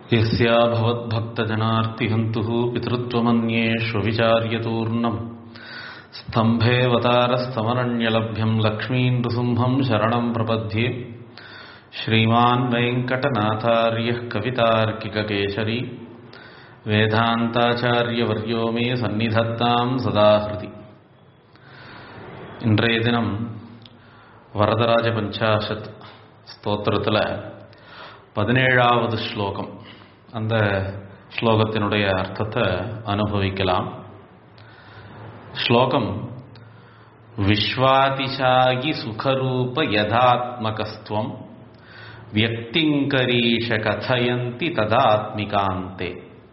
यस्या भवद्भक्तजनार्तिहन्तुः पितृत्वमन्येष्वविचार्यतूर्णम् स्तम्भेऽवतारस्तमनन्यलभ्यम् लक्ष्मीम् नृसिंहम् शरणम् प्रपद्ये श्रीमान् वेङ्कटनाथार्यः कवितार्किककेशरी வேதாந்தாச்சாரியவர்யோ மே சந்நிதத்தாம் சதாஹிருதி இன்றைய தினம் வரதராஜ பஞ்சாசத் ஸ்தோத்திரத்தில் பதினேழாவது ஸ்லோகம் அந்த ஸ்லோகத்தினுடைய அர்த்தத்தை அனுபவிக்கலாம் ஸ்லோகம் விஸ்வாதிஷாகி சுகரூப யதாத்மகஸ்துவம் வியக்திங்கரீஷ கதயந்தி ததாத்மிகாந்தே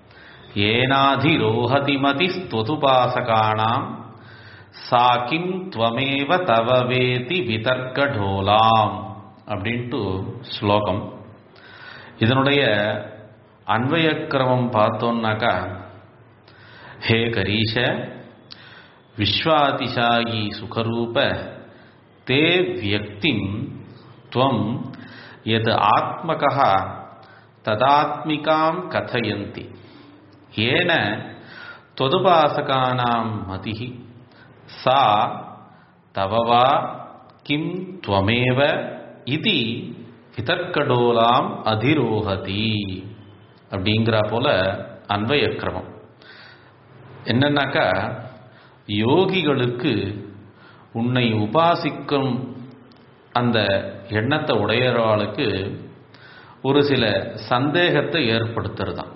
ஏனாதிரோஹதி மதிஸ்துதுபாசகாணாம் சா கிம் துவமேவ தவ வேதி விதர்க்கடோலாம் அப்படின்ட்டு ஸ்லோகம் இதனுடைய அன்வயக்கிரமம் பார்த்தோம்னாக்கா ஹே கரீஷ விஸ்வாதிசாயி சுகரூப தே வியக்திம் துவம் எது ஆத்மகா ததாத்மிகாம் கதயந்தி ஏன தொதுபாசகானாம் மதிஹி சா தவவா கிம் துவமேவ இது விதர்க்கடோலாம் அதிரோகதி அப்படிங்கிற போல அன்வயக்கிரமம் என்னன்னாக்கா யோகிகளுக்கு உன்னை உபாசிக்கும் அந்த எண்ணத்தை உடையவாளுக்கு ஒரு சில சந்தேகத்தை ஏற்படுத்துறதான்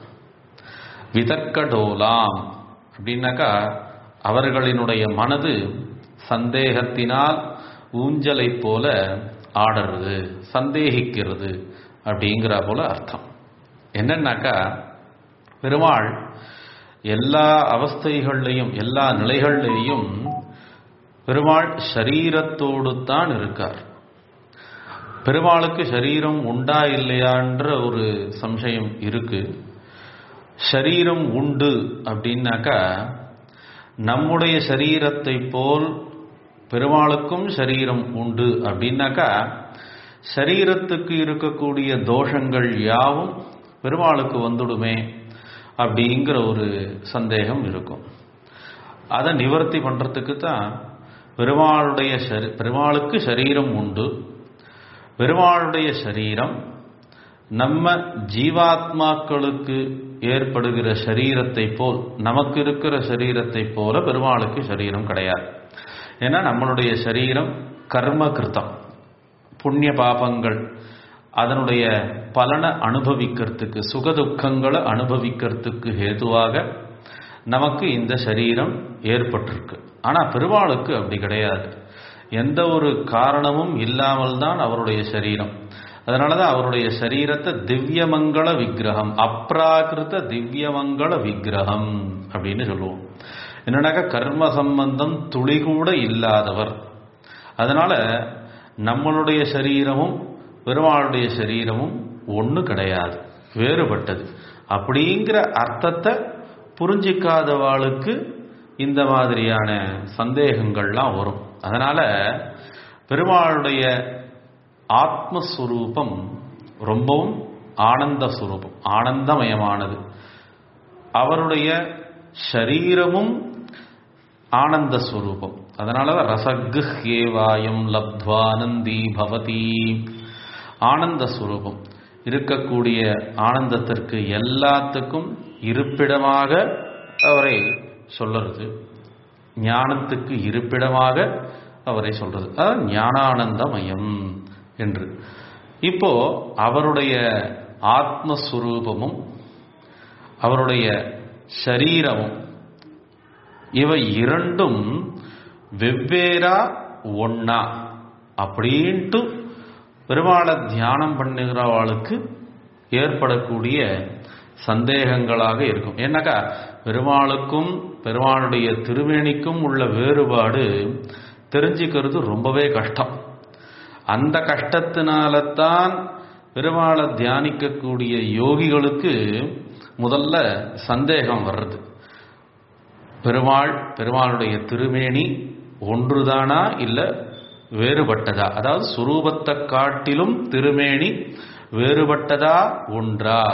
விதக்கடோலாம் அப்படின்னாக்கா அவர்களினுடைய மனது சந்தேகத்தினால் ஊஞ்சலை போல ஆடுறது சந்தேகிக்கிறது அப்படிங்கிற போல அர்த்தம் என்னன்னாக்கா பெருமாள் எல்லா அவஸ்தைகள்லையும் எல்லா நிலைகள்லையும் பெருமாள் சரீரத்தோடு தான் இருக்கார் பெருமாளுக்கு சரீரம் உண்டா இல்லையான்ற ஒரு சம்சயம் இருக்கு சரீரம் உண்டு அப்படின்னாக்கா நம்முடைய சரீரத்தை போல் பெருமாளுக்கும் சரீரம் உண்டு அப்படின்னாக்கா சரீரத்துக்கு இருக்கக்கூடிய தோஷங்கள் யாவும் பெருமாளுக்கு வந்துடுமே அப்படிங்கிற ஒரு சந்தேகம் இருக்கும் அதை நிவர்த்தி பண்ணுறதுக்கு தான் பெருமாளுடைய சரி பெருமாளுக்கு சரீரம் உண்டு பெருமாளுடைய சரீரம் நம்ம ஜீவாத்மாக்களுக்கு ஏற்படுகிற சரீரத்தை போல் நமக்கு இருக்கிற சரீரத்தை போல பெருமாளுக்கு சரீரம் கிடையாது ஏன்னா நம்மளுடைய சரீரம் கர்ம கிருத்தம் புண்ணிய பாபங்கள் அதனுடைய பலனை அனுபவிக்கிறதுக்கு சுகதுக்கங்களை அனுபவிக்கிறதுக்கு ஹேதுவாக நமக்கு இந்த சரீரம் ஏற்பட்டிருக்கு ஆனால் பெருமாளுக்கு அப்படி கிடையாது எந்த ஒரு காரணமும் இல்லாமல் தான் அவருடைய சரீரம் அதனால தான் அவருடைய சரீரத்தை திவ்யமங்கள விக்கிரகம் அப்ராகிருத திவ்யமங்கள விக்கிரகம் அப்படின்னு சொல்லுவோம் என்னன்னாக்கா கர்ம சம்பந்தம் துளி கூட இல்லாதவர் அதனால நம்மளுடைய சரீரமும் பெருமாளுடைய சரீரமும் ஒன்று கிடையாது வேறுபட்டது அப்படிங்கிற அர்த்தத்தை புரிஞ்சிக்காதவாளுக்கு இந்த மாதிரியான சந்தேகங்கள்லாம் வரும் அதனால பெருமாளுடைய ஆத்மஸ்வரூபம் ரொம்பவும் ஆனந்த சுரூபம் ஆனந்தமயமானது அவருடைய சரீரமும் ஆனந்த ஸ்வரூபம் அதனால ரசகு ஏவாயம் லப்துவானந்தி பவதி ஆனந்த ஸ்வரூபம் இருக்கக்கூடிய ஆனந்தத்திற்கு எல்லாத்துக்கும் இருப்பிடமாக அவரை சொல்லுறது ஞானத்துக்கு இருப்பிடமாக அவரை சொல்றது அதாவது ஞானானந்தமயம் என்று இப்போ அவருடைய ஆத்மஸ்வரூபமும் அவருடைய சரீரமும் இவை இரண்டும் வெவ்வேறா ஒன்னா அப்படின்ட்டு பெருமாளை தியானம் பண்ணுகிறவாளுக்கு ஏற்படக்கூடிய சந்தேகங்களாக இருக்கும் ஏன்னாக்கா பெருமாளுக்கும் பெருமாளுடைய திருவேணிக்கும் உள்ள வேறுபாடு தெரிஞ்சுக்கிறது ரொம்பவே கஷ்டம் அந்த கஷ்டத்தினால தான் பெருமாளை தியானிக்கக்கூடிய யோகிகளுக்கு முதல்ல சந்தேகம் வர்றது பெருமாள் பெருமாளுடைய திருமேனி ஒன்றுதானா இல்லை வேறுபட்டதா அதாவது சுரூபத்தை காட்டிலும் திருமேனி வேறுபட்டதா ஒன்றா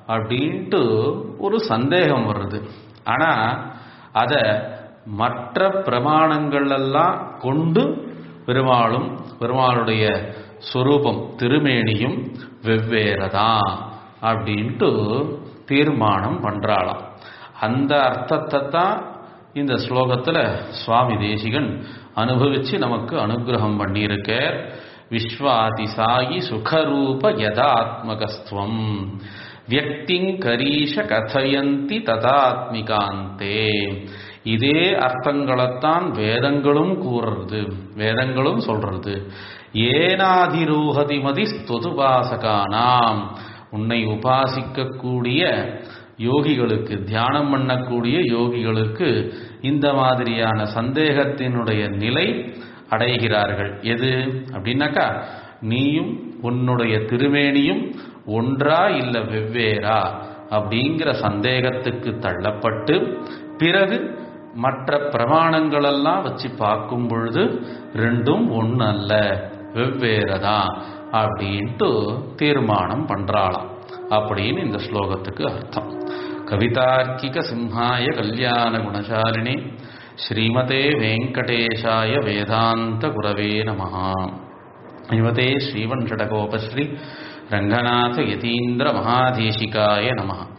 அப்படின்ட்டு ஒரு சந்தேகம் வருது ஆனா அத மற்ற பிரமாணங்கள் எல்லாம் கொண்டு பெருமாளும் பெருமாளுடைய சொரூபம் திருமேனியும் வெவ்வேறதான் அப்படின்ட்டு தீர்மானம் பண்றாளாம் அந்த அர்த்தத்தை தான் இந்த ஸ்லோகத்துல சுவாமி தேசிகன் அனுபவிச்சு நமக்கு அனுகிரகம் பண்ணியிருக்கார் விஸ்வாதிசாயி சுகரூப யதாத்மகஸ்துவம் வியக்திங் கரீஷ கதயந்தி ததாத்மிகாந்தே இதே அர்த்தங்களைத்தான் வேதங்களும் கூறுறது வேதங்களும் சொல்றது ஏனாதிரூஹதி மதி ஸ்துதுபாசகானாம் உன்னை உபாசிக்கக்கூடிய யோகிகளுக்கு தியானம் பண்ணக்கூடிய யோகிகளுக்கு இந்த மாதிரியான சந்தேகத்தினுடைய நிலை அடைகிறார்கள் எது அப்படின்னாக்கா நீயும் உன்னுடைய திருமேனியும் ஒன்றா இல்ல வெவ்வேறா அப்படிங்கிற சந்தேகத்துக்கு தள்ளப்பட்டு பிறகு மற்ற பிரமாணங்களெல்லாம் வச்சு பார்க்கும் பொழுது ரெண்டும் ஒன்று அல்ல வெவ்வேறதான் அப்படின்ட்டு தீர்மானம் பண்றாளாம் அப்படின்னு இந்த ஸ்லோகத்துக்கு அர்த்தம் கவிதார்க்கிக சிம்ஹாய கல்யாண குணசாலினி ஸ்ரீமதே வெங்கடேஷாய வேதாந்த குரவே நமஹா ஸ்ரீமதே ஸ்ரீவன்ஷடகோபஸ்ரீ ரங்கநாத யதீந்திர மகாதேசிகாய நமஹா